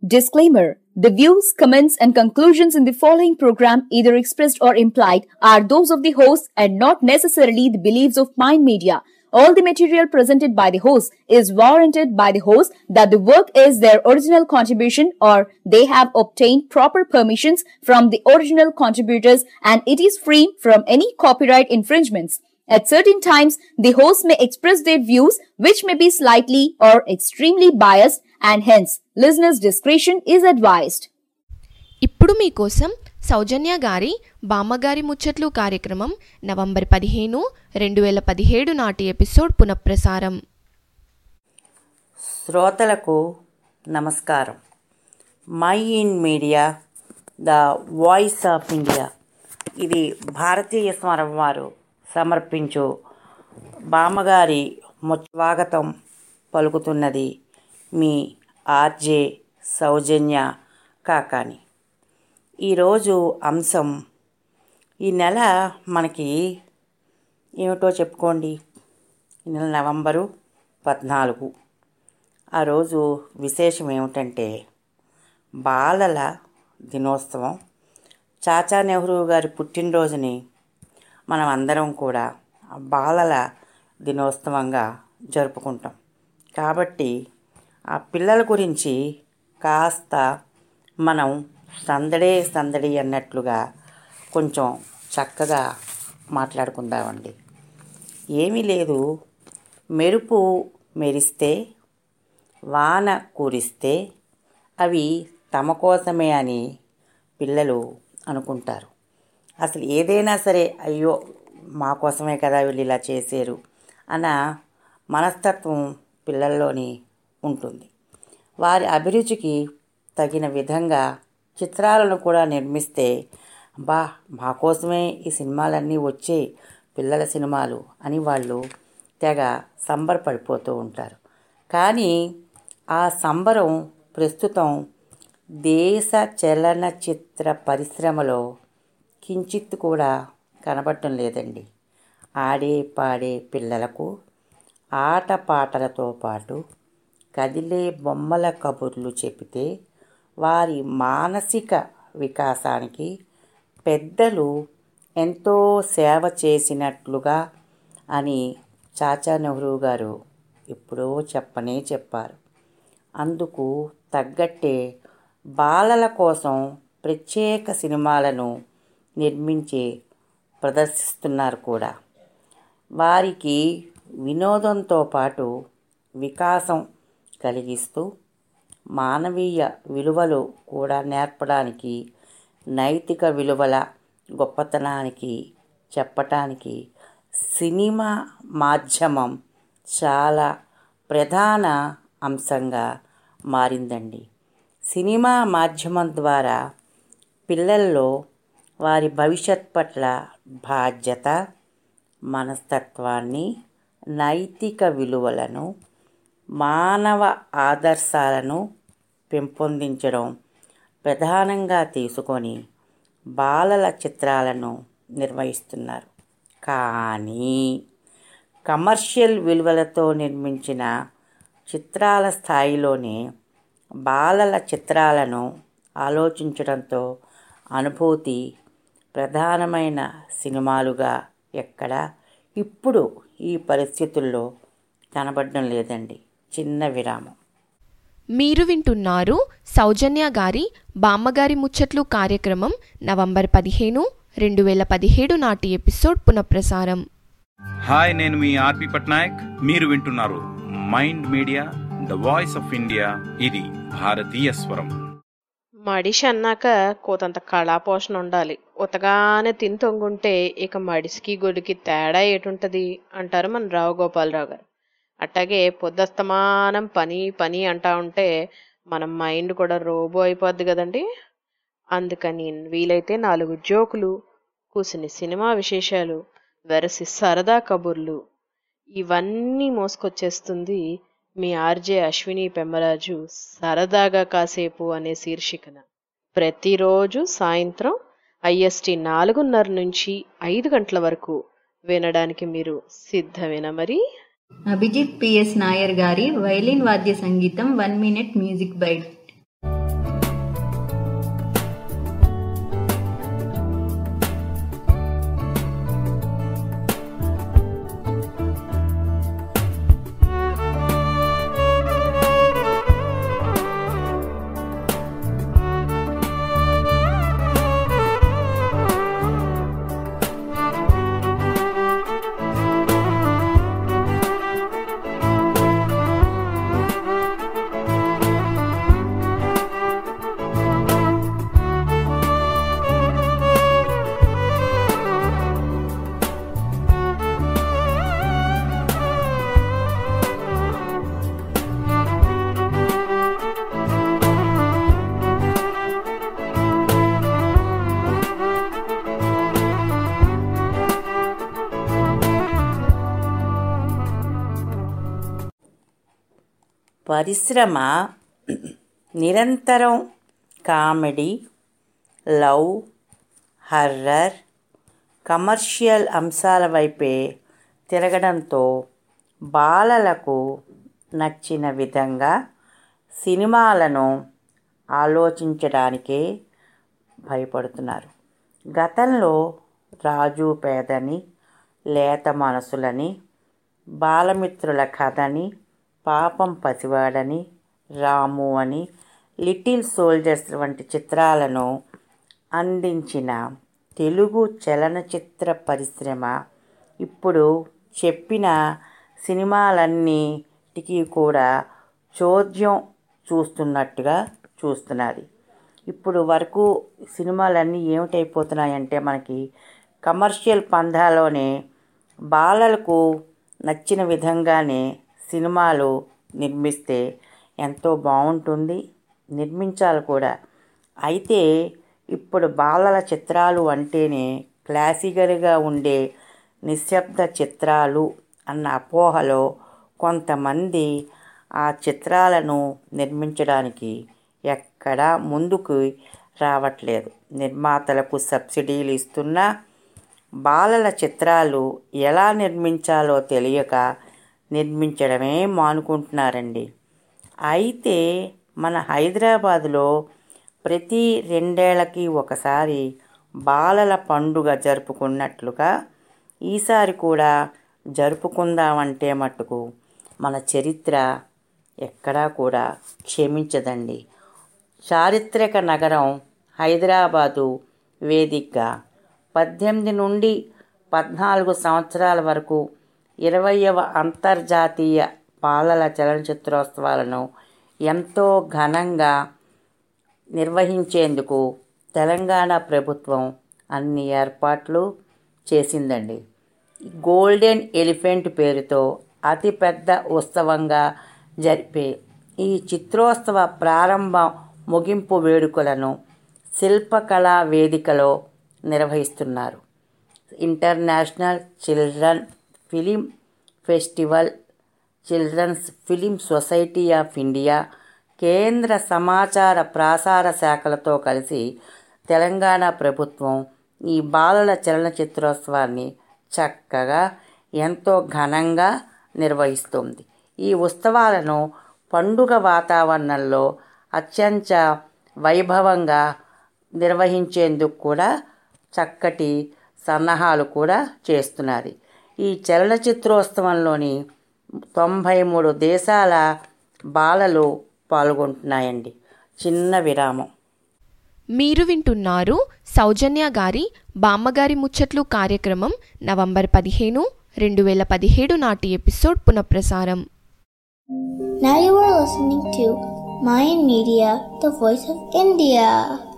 Disclaimer The views, comments, and conclusions in the following program, either expressed or implied, are those of the host and not necessarily the beliefs of Mind Media. All the material presented by the host is warranted by the host that the work is their original contribution or they have obtained proper permissions from the original contributors and it is free from any copyright infringements. At certain times, the host may express their views which may be slightly or extremely biased and hence listeners' discretion is advised. ఇప్పుడు మీకోసం సౌజన్య గారి బామ్మగారి ముచ్చట్లు కార్యక్రమం November పదిహేను రెండు వేల పదిహేడు నాటి ఎపిసోడ్ పునఃప్రసారం శ్రోతలకు నమస్కారం mind media the voice of India ఇది భారతీయ స్వరం వారు సమర్పించు బామ్మగారి ము- స్వాగతం పలుకుతున్నది మీ ఆర్జే సౌజన్య కాకాని ఈరోజు అంశం ఈ నెల మనకి ఏమిటో చెప్పుకోండి ఈ నెల నవంబరు పద్నాలుగు ఆ రోజు విశేషం ఏమిటంటే బాలల దినోత్సవం చాచా నెహ్రూ గారి పుట్టినరోజుని మనం అందరం కూడా ఆ బాలల దినోత్సవంగా జరుపుకుంటాం కాబట్టి ఆ పిల్లల గురించి కాస్త మనం సందడే సందడి అన్నట్లుగా కొంచెం చక్కగా మాట్లాడుకుందామండి ఏమీ లేదు మెరుపు మెరిస్తే వాన కురిస్తే అవి తమ కోసమే అని పిల్లలు అనుకుంటారు అసలు ఏదైనా సరే అయ్యో మా కోసమే కదా వీళ్ళు ఇలా చేశారు అన్న మనస్తత్వం పిల్లల్లోని ఉంటుంది వారి అభిరుచికి తగిన విధంగా చిత్రాలను కూడా నిర్మిస్తే బా మా కోసమే ఈ సినిమాలన్నీ వచ్చే పిల్లల సినిమాలు అని వాళ్ళు తెగ సంబరపడిపోతూ ఉంటారు కానీ ఆ సంబరం ప్రస్తుతం దేశ చలనచిత్ర పరిశ్రమలో కించిత్ కూడా కనబడటం లేదండి ఆడే పాడే పిల్లలకు ఆటపాటలతో పాటు కదిలే బొమ్మల కబుర్లు చెబితే వారి మానసిక వికాసానికి పెద్దలు ఎంతో సేవ చేసినట్లుగా అని చాచా నెహ్రూ గారు ఎప్పుడో చెప్పనే చెప్పారు అందుకు తగ్గట్టే బాలల కోసం ప్రత్యేక సినిమాలను నిర్మించి ప్రదర్శిస్తున్నారు కూడా వారికి వినోదంతో పాటు వికాసం కలిగిస్తూ మానవీయ విలువలు కూడా నేర్పడానికి నైతిక విలువల గొప్పతనానికి చెప్పటానికి సినిమా మాధ్యమం చాలా ప్రధాన అంశంగా మారిందండి సినిమా మాధ్యమం ద్వారా పిల్లల్లో వారి భవిష్యత్ పట్ల బాధ్యత మనస్తత్వాన్ని నైతిక విలువలను మానవ ఆదర్శాలను పెంపొందించడం ప్రధానంగా తీసుకొని బాలల చిత్రాలను నిర్వహిస్తున్నారు కానీ కమర్షియల్ విలువలతో నిర్మించిన చిత్రాల స్థాయిలోనే బాలల చిత్రాలను ఆలోచించడంతో అనుభూతి ప్రధానమైన సినిమాలుగా ఎక్కడ ఇప్పుడు ఈ పరిస్థితుల్లో కనబడడం లేదండి చిన్న విరామం మీరు వింటున్నారు సౌజన్య గారి బామ్మగారి ముచ్చట్లు కార్యక్రమం నవంబర్ పదిహేను రెండు వేల పదిహేడు నాటి ఎపిసోడ్ పునఃప్రసారం హాయ్ నేను మీ ఆర్పి పట్నాయక్ మీరు వింటున్నారు mind media the voice of India ఇది భారతీయ స్వరం మడిషి అన్నాక కోతంత కళాపోషణ ఉండాలి ఉతగానే తిని తొంగుంటే ఇక మడిసికి గొడికి తేడా ఏటుంటది అంటారు మన రావు గోపాలరావు గారు అట్టాగే పొద్దస్తమానం పని పని అంటా ఉంటే మన మైండ్ కూడా రోబో అయిపోద్ది కదండి అందుకని వీలైతే నాలుగు జోకులు కూసిని సినిమా విశేషాలు వెరసి సరదా కబుర్లు ఇవన్నీ మోసుకొచ్చేస్తుంది మీ ఆర్జే అశ్విని పెమ్మరాజు సరదాగా కాసేపు అనే శీర్షికన ప్రతిరోజు సాయంత్రం ఐఎస్టి నాలుగున్నర నుంచి ఐదు గంటల వరకు వినడానికి మీరు సిద్ధమేనా మరి అభిజిత్ పిఎస్ నాయర్ గారి వైలిన్ వాద్య సంగీతం వన్ మినిట్ మ్యూజిక్ బైట్ పరిశ్రమ నిరంతరం కామెడీ లవ్ హర్రర్ కమర్షియల్ అంశాల వైపే తిరగడంతో బాలలకు నచ్చిన విధంగా సినిమాలను ఆలోచించడానికే భయపడుతున్నారు గతంలో రాజు పేదని లేత మనసులని బాలమిత్రుల కథని పాపం పసివాడని రాము అని లిటిల్ సోల్జర్స్ వంటి చిత్రాలను అందించిన తెలుగు చలనచిత్ర పరిశ్రమ ఇప్పుడు చెప్పిన సినిమాలన్నిటికీ కూడా చోద్యం చూస్తున్నట్టుగా చూస్తున్నది ఇప్పుడు వరకు సినిమాలన్నీ ఏమిటైపోతున్నాయంటే మనకి కమర్షియల్ పంధాలోనే బాలలకు నచ్చిన విధంగానే సినిమాలు నిర్మిస్తే ఎంతో బాగుంటుంది నిర్మించాలి కూడా అయితే ఇప్పుడు బాలల చిత్రాలు అంటేనే క్లాసికల్గా ఉండే నిశ్శబ్ద చిత్రాలు అన్న అపోహలో కొంతమంది ఆ చిత్రాలను నిర్మించడానికి ఎక్కడా ముందుకు రావట్లేదు నిర్మాతలకు సబ్సిడీలు ఇస్తున్నా బాలల చిత్రాలు ఎలా నిర్మించాలో తెలియక నిర్మించడమే మానుకుంటున్నారండి అయితే మన హైదరాబాదులో ప్రతి రెండేళ్లకి ఒకసారి బాలల పండుగ జరుపుకున్నట్లుగా ఈసారి కూడా జరుపుకుందామంటే మట్టుకు మన చరిత్ర ఎక్కడా కూడా క్షమించదండి చారిత్రక నగరం హైదరాబాదు వేదికగా పద్దెనిమిది నుండి పద్నాలుగు సంవత్సరాల వరకు ఇరవయవ అంతర్జాతీయ బాలల చలనచిత్రోత్సవాలను ఎంతో ఘనంగా నిర్వహించేందుకు తెలంగాణ ప్రభుత్వం అన్ని ఏర్పాట్లు చేసిందండి గోల్డెన్ ఎలిఫెంట్ పేరుతో అతిపెద్ద ఉత్సవంగా జరిపే ఈ చిత్రోత్సవ ప్రారంభ ముగింపు వేడుకలను శిల్పకళా వేదికలో నిర్వహిస్తున్నారు international children film festival children's film society of India కేంద్ర సమాచార ప్రసార శాఖలతో కలిసి తెలంగాణ ప్రభుత్వం ఈ బాలల చలనచిత్రోత్సవాన్ని చక్కగా ఎంతో ఘనంగా నిర్వహిస్తుంది ఈ ఉత్సవాలను పండుగ వాతావరణంలో అత్యంత వైభవంగా నిర్వహించేందుకు కూడా చక్కటి సన్నాహాలు కూడా చేస్తున్నది ఈ చలనచిత్రోత్సవంలోని తొంభై మూడు దేశాల బాలలు పాల్గొంటున్నాయండి చిన్న విరామం మీరు వింటున్నారు సౌజన్య గారి బామ్మగారి ముచ్చట్లు కార్యక్రమం నవంబర్ పదిహేను రెండు వేల పదిహేడు నాటి ఎపిసోడ్ పునఃప్రసారం Now you are listening to Mayan Media, the voice of India.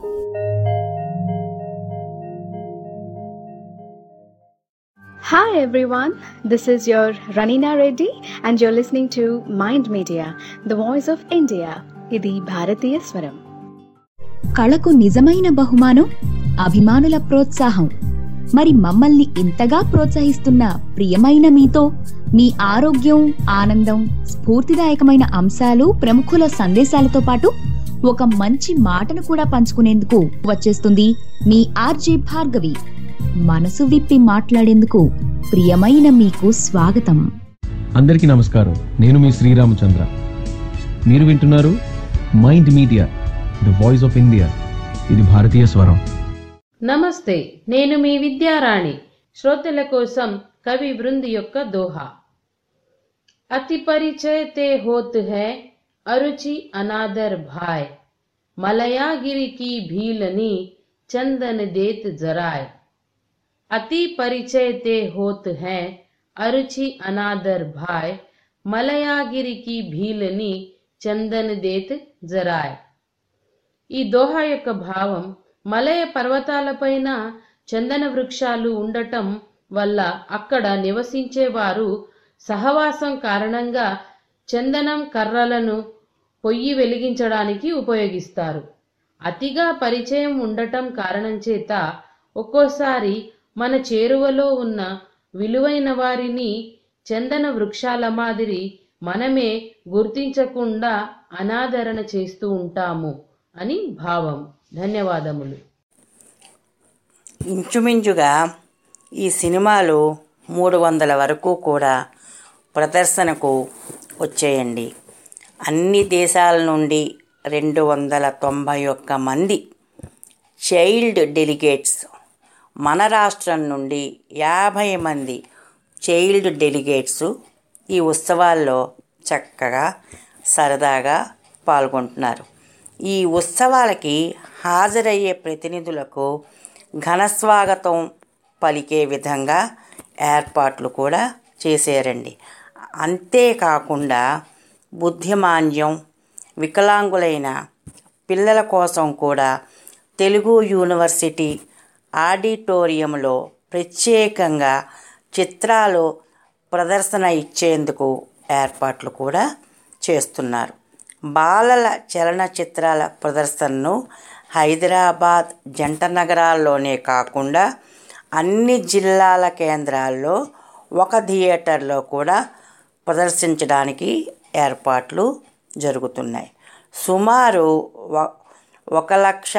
Hi everyone, this is your Ranina Reddy and you're listening to Mind Media, the voice of India. ఇది భారతీయ స్వరం కళకు నిజమైన బహుమానం అభిమానుల ప్రోత్సాహం మరి మమ్మల్ని ఇంతగా ప్రోత్సహిస్తున్న ప్రియమైన మీతో మీ ఆరోగ్యం ఆనందం స్ఫూర్తిదాయకమైన అంశాలు ప్రముఖుల సందేశాలతో పాటు ఒక మంచి మాటను కూడా పంచుకునేందుకు వచ్చేస్తుంది మీ ఆర్జే భార్గవి మనసు విప్పి మాట్లాడేందుకు ప్రియమైన మీకు స్వాగతం అందరికీ నమస్కారం నేను మీ శ్రీరామచంద్ర మీరు వింటున్నారు mind media the voice of India ఇది భారతీయ స్వరం నమస్తే నేను మీ విద్యారాణి శ్రోతల కోసం కవి బృంది యొక్క దోహా అతి పరిచయ తే హోత్ హై అరుచి అనాదర్ భాయ్ మలయాగిరి की भीलनी चंदन देत जराय अति परिचय ते होत हैं अरुचि अनादर भाई మలయాగిరి की భీలని చందన్ దేత్ జరాయ్ ఈ దోహా యొక్క భావం మలయ పర్వతాలపైన చందన వృక్షాలు ఉండటం వల్ల అక్కడ నివసించేవారు సహవాసం కారణంగా చందనం కర్రలను పొయ్యి వెలిగించడానికి ఉపయోగిస్తారు అతిగా పరిచయం ఉండటం కారణం చేత ఒక్కోసారి మన చేరువలో ఉన్న విలువైన వారిని చందన వృక్షాల మాదిరి మనమే గుర్తించకుండా అనాదరణ చేస్తూ ఉంటాము అని భావం ధన్యవాదములు ఇంచుమించుగా ఈ సినిమాలు మూడు వందల వరకు కూడా ప్రదర్శనకు వచ్చేయండి అన్ని దేశాల నుండి రెండు వందల తొంభై ఒక్క మంది చైల్డ్ డెలిగేట్స్ మన రాష్ట్రం నుండి యాభై మంది చైల్డ్ డెలిగేట్స్ ఈ ఉత్సవాల్లో చక్కగా సరదాగా పాల్గొంటున్నారు ఈ ఉత్సవాలకి హాజరయ్యే ప్రతినిధులకు ఘనస్వాగతం పలికే విధంగా ఏర్పాట్లు కూడా చేశారండి అంతేకాకుండా బుద్ధిమాంద్యం వికలాంగులైన పిల్లల కోసం కూడా తెలుగు యూనివర్సిటీ ఆడిటోరియంలో ప్రత్యేకంగా చిత్రాలు ప్రదర్శన ఇచ్చేందుకు ఏర్పాట్లు కూడా చేస్తున్నారు బాలల చలనచిత్రాల ప్రదర్శనను హైదరాబాద్ జంట నగరాల్లోనే కాకుండా అన్ని జిల్లాల కేంద్రాల్లో ఒక థియేటర్లో కూడా ప్రదర్శించడానికి ఏర్పాట్లు జరుగుతున్నాయి సుమారు ఒ- ఒక లక్ష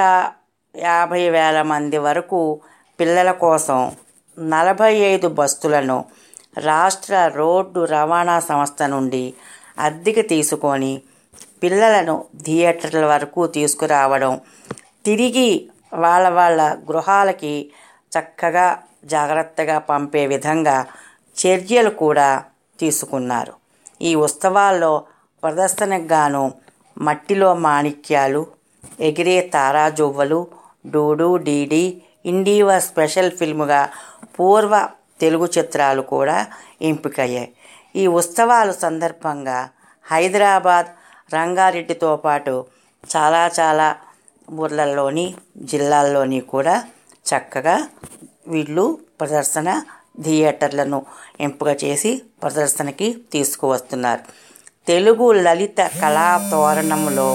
యాభై వేల మంది వరకు పిల్లల కోసం నలభై ఐదు బస్సులను రాష్ట్ర రోడ్డు రవాణా సంస్థ నుండి అద్దెకి తీసుకొని పిల్లలను థియేటర్ల వరకు తీసుకురావడం తిరిగి వాళ్ళ వాళ్ళ గృహాలకి చక్కగా జాగ్రత్తగా పంపే విధంగా చర్యలు కూడా తీసుకున్నారు ఈ ఉత్సవాల్లో ప్రదర్శనకు గాను మట్టిలో మాణిక్యాలు ఎగిరే తారాజువ్వలు డూడు డీడీ ఇండివా స్పెషల్ ఫిల్ముగా పూర్వ తెలుగు చిత్రాలు కూడా ఎంపికయ్యాయి ఈ ఉత్సవాల సందర్భంగా హైదరాబాద్ రంగారెడ్డితో పాటు చాలా చాలా ఊర్లలోని జిల్లాల్లోని కూడా చక్కగా వీళ్ళు ప్రదర్శన థియేటర్లను ఎంపిక చేసి ప్రదర్శనకి తీసుకువస్తున్నారు తెలుగు లలిత కళా తోరణంలో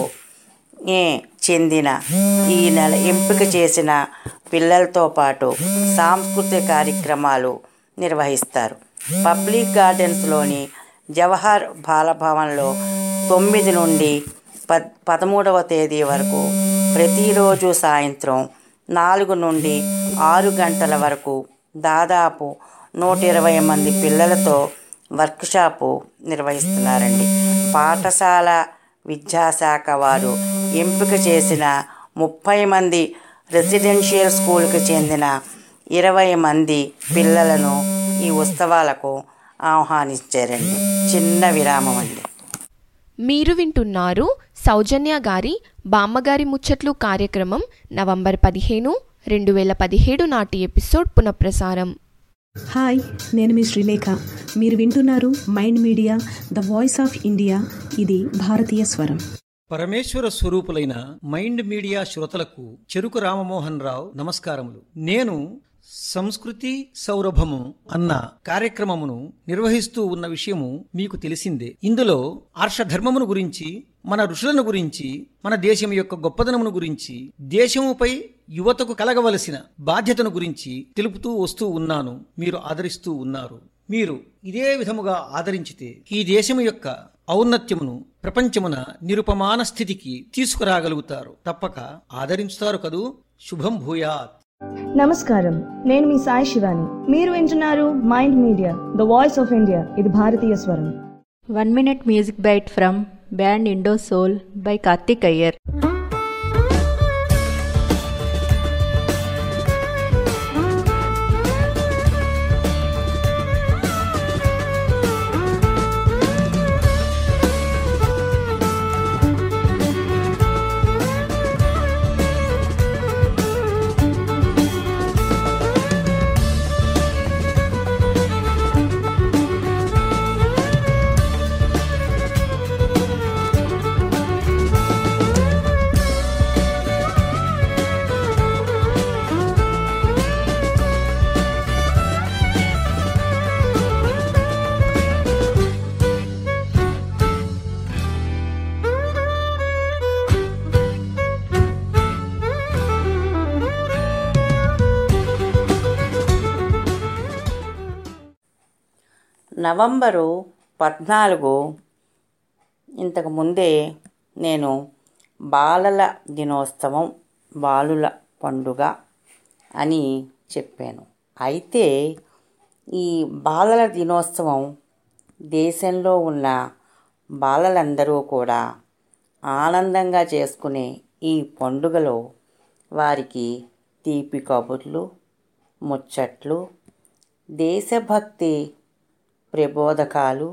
ఏ చెందిన ఈ నెల ఎంపిక చేసిన పిల్లలతో పాటు సాంస్కృతిక కార్యక్రమాలు నిర్వహిస్తారు పబ్లిక్ గార్డెన్స్లోని జవహర్ బాలభవన్లో తొమ్మిది నుండి పద్ పదమూడవ తేదీ వరకు ప్రతిరోజు సాయంత్రం నాలుగు నుండి ఆరు గంటల వరకు దాదాపు నూట ఇరవై మంది పిల్లలతో వర్క్షాపు నిర్వహిస్తున్నారండి పాఠశాల విద్యాశాఖ వారు ఎంపిక చేసిన ముప్పై మంది రెసిడెన్షియల్ స్కూల్కి చెందిన ఇరవై మంది పిల్లలను ఈ ఉత్సవాలకు ఆహ్వానించారండి చిన్న విరామం అండి మీరు వింటున్నారు సౌజన్య గారి బామ్మగారి ముచ్చట్లు కార్యక్రమం నవంబర్ పదిహేను రెండు వేల పదిహేడు నాటి ఎపిసోడ్ పునఃప్రసారం హాయ్ నేను మీ శ్రీలేఖ మీరు వింటున్నారు mind media the voice of India ఇది భారతీయ స్వరం పరమేశ్వర స్వరూపులైన మైండ్ మీడియా శ్రోతలకు చెరుకు రామమోహన్ రావు నమస్కారములు నేను సంస్కృతి సౌరభము అన్న కార్యక్రమమును నిర్వహిస్తూ ఉన్న విషయము మీకు తెలిసిందే ఇందులో ఆర్షధర్మమును గురించి మన ఋషులను గురించి మన దేశం యొక్క గొప్పదనమును గురించి దేశముపై యువతకు కలగవలసిన బాధ్యతను గురించి తెలుపుతూ వస్తూ ఉన్నాను మీరు ఆదరిస్తూ ఉన్నారు మీరు ఇదే విధముగా ఆదరించితే ఈ దేశము యొక్క ఔన్నత్యమును ప్రపంచమున నిరుపమాన స్థితికి తీసుకురాగలుగుతారు తప్పక ఆదరించుతారు కదూ శుభం భూయాత్ నమస్కారం నేను మీ సాయి శివాని మీరు వింటున్నారు mind media the voice of India ఇది భారతీయ స్వరం one minute music bite from band Indo soul by Karthik Iyer నవంబరు పద్నాలుగు ఇంతకు ముందే నేను బాలల దినోత్సవం బాలుల పండుగ అని చెప్పాను అయితే ఈ బాలల దినోత్సవం దేశంలో ఉన్న బాలలందరూ కూడా ఆనందంగా చేసుకునే ఈ పండుగలో వారికి తీపి కబుర్లు ముచ్చట్లు దేశభక్తి ప్రబోధకాలు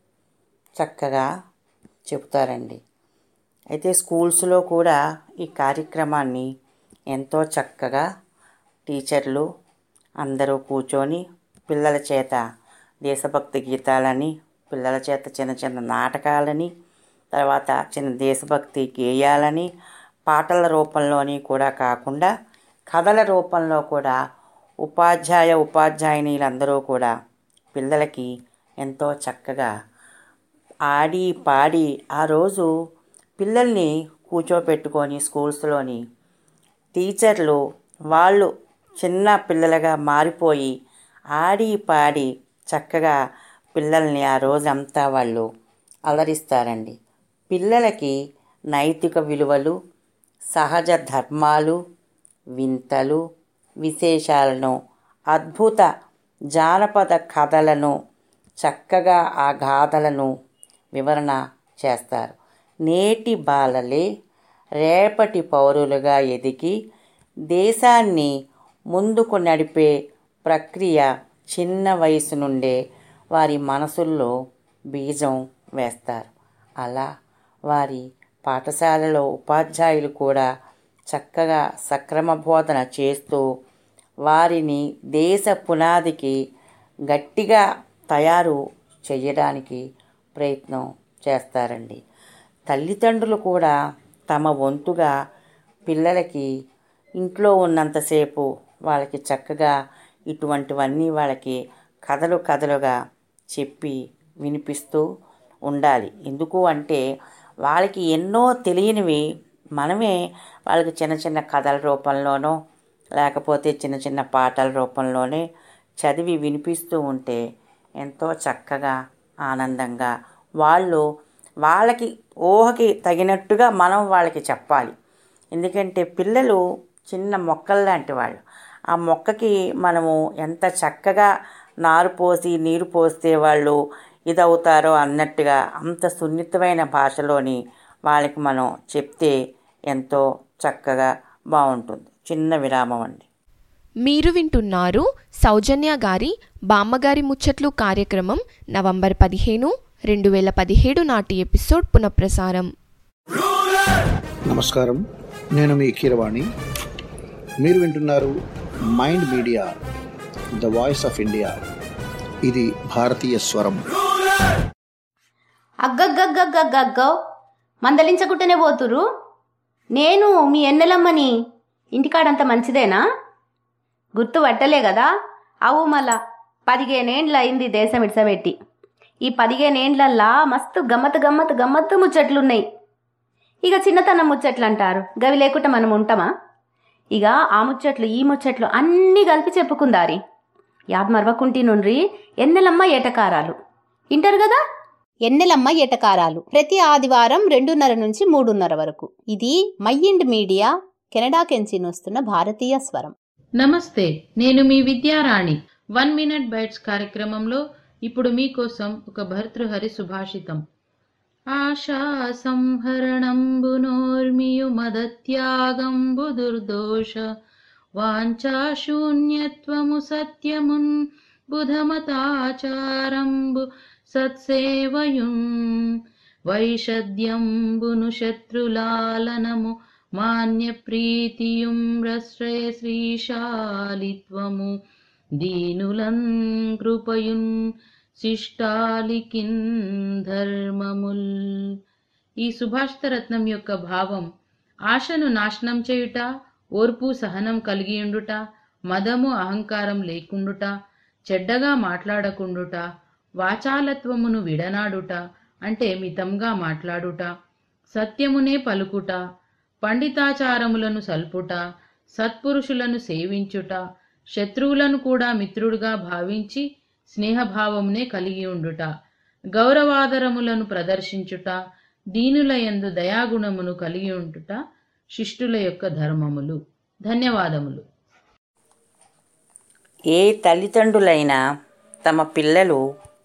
చక్కగా చెబుతారండి అయితే స్కూల్స్లో కూడా ఈ కార్యక్రమాన్ని ఎంతో చక్కగా టీచర్లు అందరూ కూర్చొని పిల్లల చేత దేశభక్తి గీతాలని పిల్లల చేత చిన్న చిన్న నాటకాలని తర్వాత చిన్న దేశభక్తి గేయాలని పాటల రూపంలోని కూడా కాకుండా కథల రూపంలో కూడా ఉపాధ్యాయ ఉపాధ్యాయునిలందరూ కూడా పిల్లలకి ఎంతో చక్కగా ఆడి పాడి ఆ రోజు పిల్లల్ని కూర్చోపెట్టుకొని స్కూల్స్లోని టీచర్లు వాళ్ళు చిన్న పిల్లలుగా మారిపోయి ఆడి పాడి చక్కగా పిల్లల్ని ఆ రోజంతా వాళ్ళు అలరిస్తారండి పిల్లలకి నైతిక విలువలు సహజ ధర్మాలు వింతలు విశేషాలను అద్భుత జానపద కథలను చక్కగా ఆ గాథలను వివరణ చేస్తారు నేటి బాలలే రేపటి పౌరులుగా ఎదిగి దేశాన్ని ముందుకు నడిపే ప్రక్రియ చిన్న వయసు నుండే వారి మనసుల్లో బీజం వేస్తారు అలా వారి పాఠశాలలో ఉపాధ్యాయులు కూడా చక్కగా సక్రమ బోధన చేస్తూ వారిని దేశ పునాదికి గట్టిగా తయారు చేయడానికి ప్రయత్నం చేస్తారండి తల్లిదండ్రులు కూడా తమ వంతుగా పిల్లలకి ఇంట్లో ఉన్నంతసేపు వాళ్ళకి చక్కగా ఇటువంటివన్నీ వాళ్ళకి కథలు కథలుగా చెప్పి వినిపిస్తూ ఉండాలి ఎందుకు అంటే వాళ్ళకి ఎన్నో తెలియనివి మనమే వాళ్ళకి చిన్న చిన్న కథల రూపంలోనో లేకపోతే చిన్న చిన్న పాటల రూపంలోనే చదివి వినిపిస్తూ ఉంటే ఎంతో చక్కగా ఆనందంగా వాళ్ళు వాళ్ళకి ఊహకి తగినట్టుగా మనం వాళ్ళకి చెప్పాలి ఎందుకంటే పిల్లలు చిన్న మొక్కలు లాంటి వాళ్ళు ఆ మొక్కకి మనము ఎంత చక్కగా నారు పోసి నీరు పోస్తే వాళ్ళు ఇదవుతారో అన్నట్టుగా అంత సున్నితమైన భాషలోని వాళ్ళకి మనం చెప్తే ఎంతో చక్కగా బాగుంటుంది చిన్న విరామం అండి మీరు వింటున్నారు సౌజన్య గారి బామ్మగారి ముచ్చట్లు కార్యక్రమం నవంబర్ పదిహేను రెండు వేల పదిహేడు నాటి ఎపిసోడ్ పునఃప్రసారం నమస్కారం నేను మీ కీరవాణి మీరు వింటున్నారు mind media the voice of India ఇది భారతీయ స్వరం అగ్గగ్గగ్గగ్గగ్గో మందలించకుంటేనే పోతురు నేను మీ ఎన్నెలమ్మని ఇంటికాడంత మంచిదేనా గుర్తు పట్టలే కదా అవు మళ్ళా పదిహేనేండ్ల అయింది దేశం ఇడ్సబెట్టి ఈ పదిహేనేండ్లల్లా మస్తు గమ్మత్ గమ్మత్ గమ్మత్తు ముచ్చట్లున్నాయి ఇక చిన్నతనం ముచ్చట్లు అంటారు గవి లేకుండా మనం ఉంటామా ఇక ఆ ముచ్చట్లు ఈ ముచ్చట్లు అన్నీ కలిపి చెప్పుకుందారి యాద్ మరవకుంటి నుండ్రి ఎన్నెలమ్మ ఏటకారాలు ఇంటారు కదా ఎన్నెలమ్మ ఎటకారాలు ప్రతి ఆదివారం రెండున్నర నుంచి మూడున్నర వరకు ఇది మైండ్ మీడియా కెనడా కెంచి వస్తున్న భారతీయ స్వరం నమస్తే నేను మీ విద్యారాణి వన్ మినిట్ బైట్స్ కార్యక్రమంలో ఇప్పుడు మీకోసం ఒక భర్తృహరి సుభాషితం ఆశా సంహరణంబునోర్మియు మదత్యాగంబు దుర్దోష వాంఛాశూన్యత్వము సత్యమున్ బుధమతాచారంబు సత్సేవయున్ వైషద్యంబును శత్రులాలనము మాన్య ప్రీతియుం రశ్రయ శ్రీశాలిత్వము దీనులన్ కృపయున్ శిష్టాలికిన్ ధర్మముల్ ఈ సుభాషిత రత్నం యొక్క భావం ఆశను నాశనం చేయుట ఓర్పు సహనం కలిగియుండుట మదము అహంకారం లేకుండుట చెడ్డగా మాట్లాడకుండుట వాచాలత్వమును విడనాడుట అంటే మితంగా మాట్లాడుట సత్యమునే పలుకుట పండితాచారములను సల్పుట సత్పురుషులను సేవించుట శత్రువులను కూడా మిత్రుడుగా భావించి స్నేహభావమునే కలిగి ఉండుట గౌరవాదరములను ప్రదర్శించుట దీనుల యందు దయాగుణమును కలిగి ఉంటుట శిష్టుల యొక్క ధర్మములు ధన్యవాదములు ఏ తల్లిదండ్రులైనా తమ పిల్లలు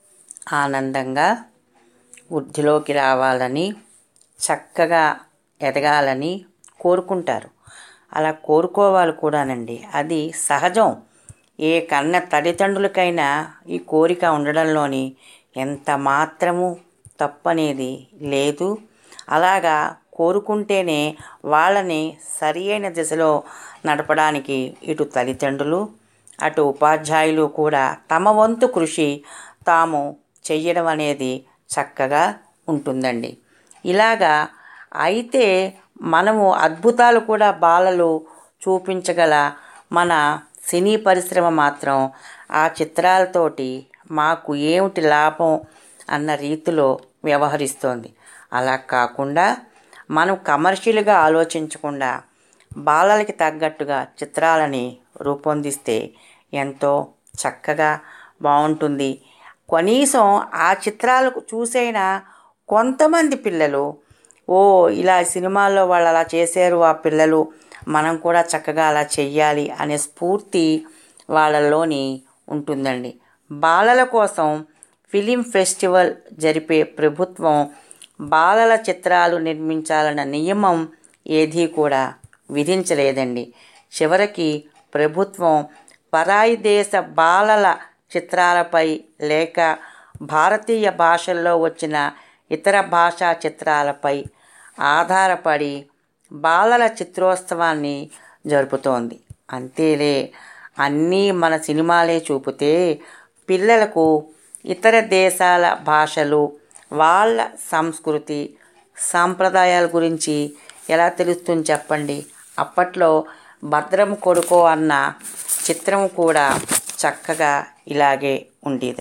ఆనందంగా వృద్ధిలోకి రావాలని చక్కగా ఎదగాలని కోరుకుంటారు అలా కోరుకోవాలి కూడానండి అది సహజం ఏ కన్న తల్లిదండ్రులకైనా ఈ కోరిక ఉండడంలోని ఎంత మాత్రము తప్పనేది లేదు అలాగా కోరుకుంటేనే వాళ్ళని సరి అయిన దిశలో నడపడానికి ఇటు తల్లిదండ్రులు అటు ఉపాధ్యాయులు కూడా తమ వంతు కృషి తాము చెయ్యడం అనేది చక్కగా ఉంటుందండి ఇలాగా అయితే మనము అద్భుతాలు కూడా బాలలు చూపించగల మన సినీ పరిశ్రమ మాత్రం ఆ చిత్రాలతోటి మాకు ఏమిటి లాభం అన్న రీతిలో వ్యవహరిస్తోంది అలా కాకుండా మనం కమర్షియల్గా ఆలోచించకుండా బాలలకి తగ్గట్టుగా చిత్రాలని రూపొందిస్తే ఎంతో చక్కగా బాగుంటుంది కనీసం ఆ చిత్రాలు చూసైనా కొంతమంది పిల్లలు ఓ ఇలా సినిమాల్లో వాళ్ళు అలా చేశారు ఆ పిల్లలు మనం కూడా చక్కగా అలా చెయ్యాలి అనే స్ఫూర్తి వాళ్ళలోని ఉంటుందండి బాలల కోసం ఫిలిం ఫెస్టివల్ జరిపే ప్రభుత్వం బాలల చిత్రాలు నిర్మించాలన్న నియమం ఏదీ కూడా విధించలేదండి చివరికి ప్రభుత్వం పరాయి దేశ బాలల చిత్రాలపై లేక భారతీయ భాషల్లో వచ్చిన ఇతర భాషా చిత్రాలపై ఆధారపడి బాలల చిత్రోత్సవాన్ని జరుపుతోంది అంతేలే అన్నీ మన సినిమాలే చూపితే పిల్లలకు ఇతర దేశాల భాషలు వాళ్ళ సంస్కృతి సాంప్రదాయాల గురించి ఎలా తెలుస్తుంది చెప్పండి అప్పట్లో భద్రం కొడుకో అన్న చిత్రం కూడా చక్కగా ఇలాగే ఉండేది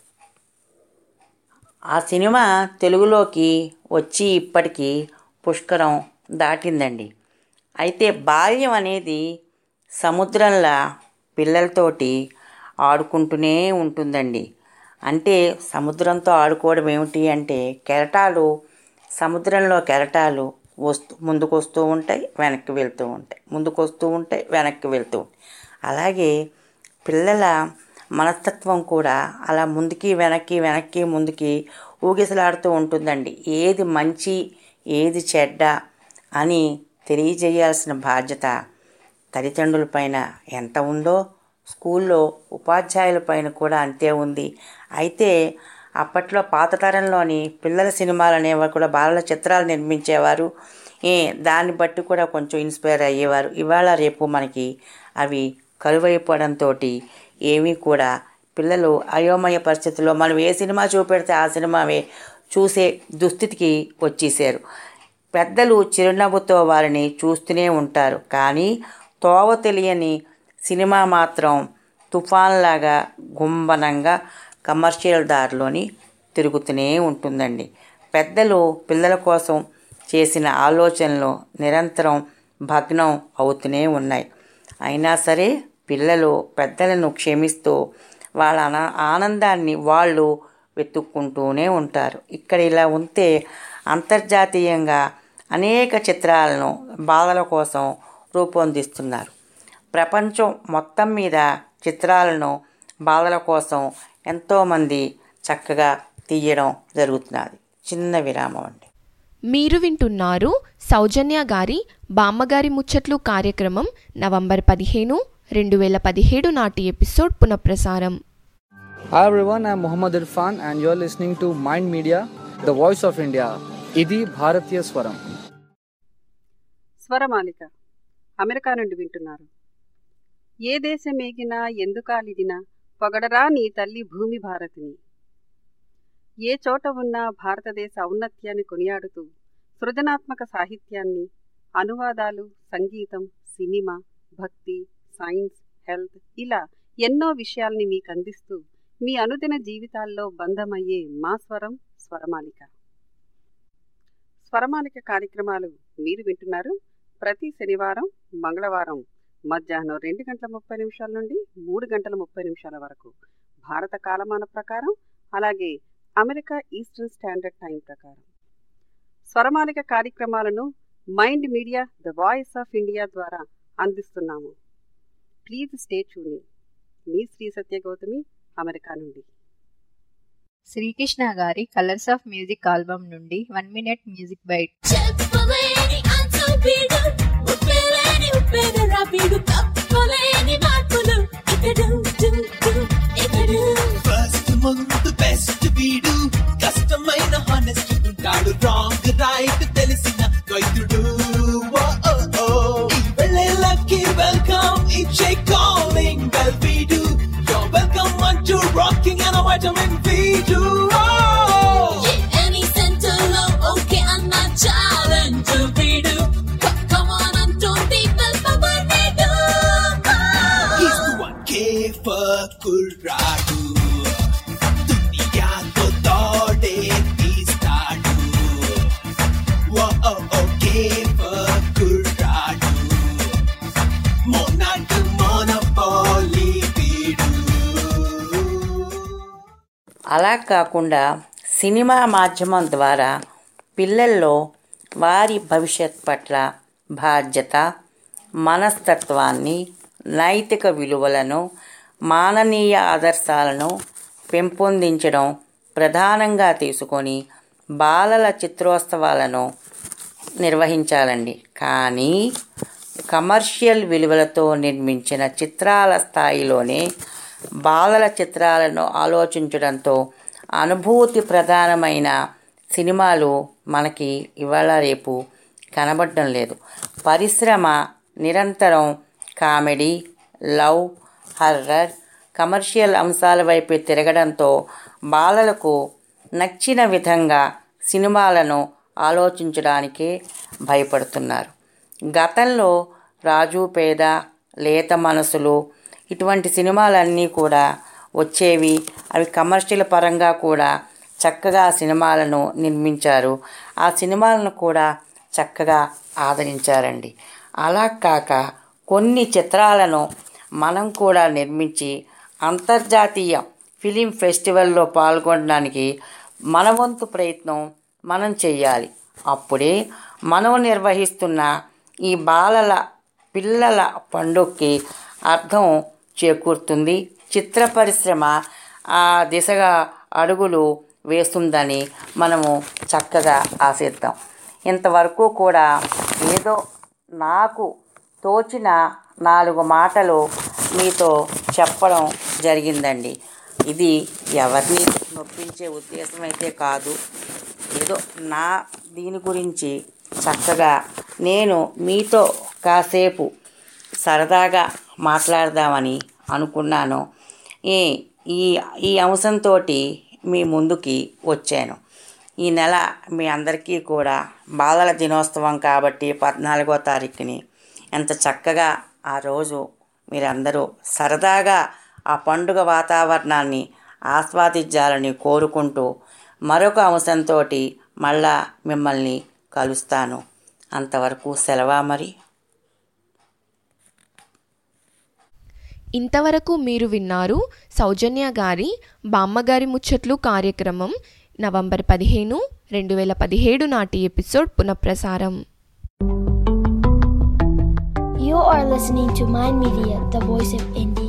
ఆ సినిమా తెలుగులోకి వచ్చి ఇప్పటికీ పుష్కరం దాటిందండి అయితే బాల్యం అనేది సముద్రంలా పిల్లలతోటి ఆడుకుంటూనే ఉంటుందండి అంటే సముద్రంతో ఆడుకోవడం ఏమిటి అంటే కెరటాలు సముద్రంలో కెరటాలు వస్తూ ముందుకు వస్తూ ఉంటాయి వెనక్కి వెళ్తూ ఉంటాయి ముందుకు వస్తూ ఉంటాయి వెనక్కి వెళ్తూ ఉంటాయి అలాగే పిల్లల మనస్తత్వం కూడా అలా ముందుకి వెనక్కి వెనక్కి ముందుకి ఊగిసలాడుతూ ఉంటుందండి ఏది మంచి ఏది చెడ్డ అని తెలియజేయాల్సిన బాధ్యత తల్లిదండ్రుల పైన ఎంత ఉందో స్కూల్లో ఉపాధ్యాయుల పైన కూడా అంతే ఉంది అయితే అప్పట్లో పాత తరంలోని పిల్లల సినిమాలు అనేవారు కూడా బాలల చిత్రాలు నిర్మించేవారు ఏ దాన్ని బట్టి కూడా కొంచెం ఇన్స్పైర్ అయ్యేవారు ఇవాళ రేపు మనకి అవి కరువైపోవడంతో ఏమీ కూడా పిల్లలు అయోమయ పరిస్థితుల్లో మనం ఏ సినిమా చూపెడితే ఆ సినిమావే చూసే దుస్థితికి వచ్చేసారు పెద్దలు చిరునవ్వుతో వారిని చూస్తూనే ఉంటారు కానీ తోవ తెలియని సినిమా మాత్రం తుఫాన్లాగా గుంబనంగా కమర్షియల్ దారిలోని తిరుగుతూనే ఉంటుందండి పెద్దలు పిల్లల కోసం చేసిన ఆలోచనలు నిరంతరం భగ్నం అవుతూనే ఉన్నాయి అయినా సరే పిల్లలు పెద్దలను క్షమిస్తూ వాళ్ళ ఆన- ఆనందాన్ని వాళ్ళు వెతుక్కుంటూనే ఉంటారు ఇక్కడ ఇలా ఉంటే అంతర్జాతీయంగా అనేక చిత్రాలను బాలల కోసం రూపొందిస్తున్నారు ప్రపంచం మొత్తం మీద చిత్రాలను బాలల కోసం ఎంతోమంది చక్కగా తీయడం జరుగుతున్నది చిన్న విరామం అండి మీరు వింటున్నారు సౌజన్య గారి బామ్మగారి ముచ్చట్లు కార్యక్రమం నవంబర్ పదిహేను రెండు వేల పదిహేడు నాటి ఎపిసోడ్ పునఃప్రసారం Hi everyone, I'm Muhammad Irfan and you're listening to Mind Media, the voice of India. ఇది భారతీయ స్వరం స్వరమాలిక అమెరికా నుండి వింటున్నారు ఏ దేశం ఏగినా ఎందుకాలిదినా పొగడరా నీ తల్లి భూమి భారతిని ఏ చోట ఉన్నా భారతదేశ ఔన్నత్యాన్ని కొనియాడుతూ సృజనాత్మక సాహిత్యాన్ని అనువాదాలు సంగీతం సినిమా భక్తి సైన్స్ హెల్త్ ఇలా ఎన్నో విషయాల్ని మీకు అందిస్తూ మీ అనుదిన జీవితాల్లో బంధమయ్యే మా స్వరం స్వరమాలిక స్వరమాలిక కార్యక్రమాలు మీరు వింటున్నారు ప్రతి శనివారం మంగళవారం మధ్యాహ్నం రెండు గంటల ముప్పై నిమిషాల నుండి మూడు గంటల ముప్పై నిమిషాల వరకు భారత కాలమాన ప్రకారం అలాగే అమెరికా ఈస్టర్న్ స్టాండర్డ్ టైం ప్రకారం స్వరమాలిక కార్యక్రమాలను mind media the voice of India ద్వారా అందిస్తున్నాము ప్లీజ్ స్టే ట్యూన్ మీ శ్రీ సత్య గౌతమి అమెరికా నుండి శ్రీకృష్ణ గారి కలర్స్ ఆఫ్ మ్యూజిక్ ఆల్బమ్ నుండి వన్ మినిట్ మ్యూజిక్ బైట్ చెప్పలేని అంతుబీడు ఉప్పెలేని ఉప్పెన రాబీడు తప్పలేని మార్పులు ఇకడు డు, డు, ఇకడు ఫస్ట్ ముందు బెస్ట్ వీడు కష్టమైన హానెస్ట్ ఉంటాడు రాంగ్ రైట్ తెలిసిన వైద్యుడు ఓ, ఓ, ఓ. ఈ వెళ్ళేళ్ళకి వెల్కమ్ ఇచ్చే కాలింగ్ బెల్ వీడు వెల్కమ్ అంటూ రాకింగ్ అండ్ వైటమిన్ వీడు ఎనీ సెంటర్ లో ఓకే అన్న ఛాలెంజ్ వీడు కమ్ ఆన్ అంటుంది తెల్పబడేడు He's the one కేఫర్ కుర్రాడు దునియాతో తోడే తీస్తాడు ఓ ఓ ఓ కేఫర్ కుర్రాడు మోనాట్ మోనపోలి వీడు అలా కాకుండా సినిమా మాధ్యమం ద్వారా పిల్లల్లో వారి భవిష్యత్ పట్ల బాధ్యత మనస్తత్వాన్ని నైతిక విలువలను మాననీయ ఆదర్శాలను పెంపొందించడం ప్రధానంగా తీసుకొని బాలల చిత్రోత్సవాలను నిర్వహించాలండి కానీ కమర్షియల్ విలువలతో నిర్మించిన చిత్రాల స్థాయిలోనే బాలల చిత్రాలను ఆలోచించడంతో అనుభూతి ప్రధానమైన సినిమాలు మనకి ఇవాళ రేపు కనబడడం లేదు పరిశ్రమ నిరంతరం కామెడీ లవ్ హర్రర్ కమర్షియల్ అంశాల వైపు తిరగడంతో బాలలకు నచ్చిన విధంగా సినిమాలను ఆలోచించడానికే భయపడుతున్నారు గతంలో రాజు పేద లేత మనసులు ఇటువంటి సినిమాలన్నీ కూడా వచ్చేవి అవి కమర్షియల్ పరంగా కూడా చక్కగా సినిమాలను నిర్మించారు ఆ సినిమాలను కూడా చక్కగా ఆదరించారండి అలా కాక కొన్ని చిత్రాలను మనం కూడా నిర్మించి అంతర్జాతీయ ఫిలిం ఫెస్టివల్లో పాల్గొనడానికి మన వంతు ప్రయత్నం మనం చేయాలి అప్పుడే మనం నిర్వహిస్తున్న ఈ బాలల పిల్లల పండుగకి అర్థం చేకూరుతుంది చిత్ర పరిశ్రమ ఆ దిశగా అడుగులు వేస్తుందని మనము చక్కగా ఆశిద్దాం ఇంతవరకు కూడా ఏదో నాకు తోచిన నాలుగు మాటలు మీతో చెప్పడం జరిగిందండి ఇది ఎవరిని నొప్పించే ఉద్దేశం అయితే కాదు ఏదో నా దీని గురించి చక్కగా నేను మీతో కాసేపు సరదాగా మాట్లాడదామని అనుకున్నాను ఈ ఈ ఈ అంశంతో మీ ముందుకి వచ్చాను ఈ నెల మీ అందరికీ కూడా బాలల దినోత్సవం కాబట్టి పద్నాలుగో తారీఖుని ఎంత చక్కగా ఆ రోజు మీరందరూ సరదాగా ఆ పండుగ వాతావరణాన్ని ఆస్వాదించాలని కోరుకుంటూ మరొక అంశంతో మళ్ళా మిమ్మల్ని కలుస్తాను అంతవరకు సెలవా మరి ఇంతవరకు మీరు విన్నారు సౌజన్య గారి బామ్మగారి ముచ్చట్లు కార్యక్రమం నవంబర్ పదిహేను రెండు వేల పదిహేడు నాటి ఎపిసోడ్ పునఃప్రసారం You are listening to Mind Media, the voice of India.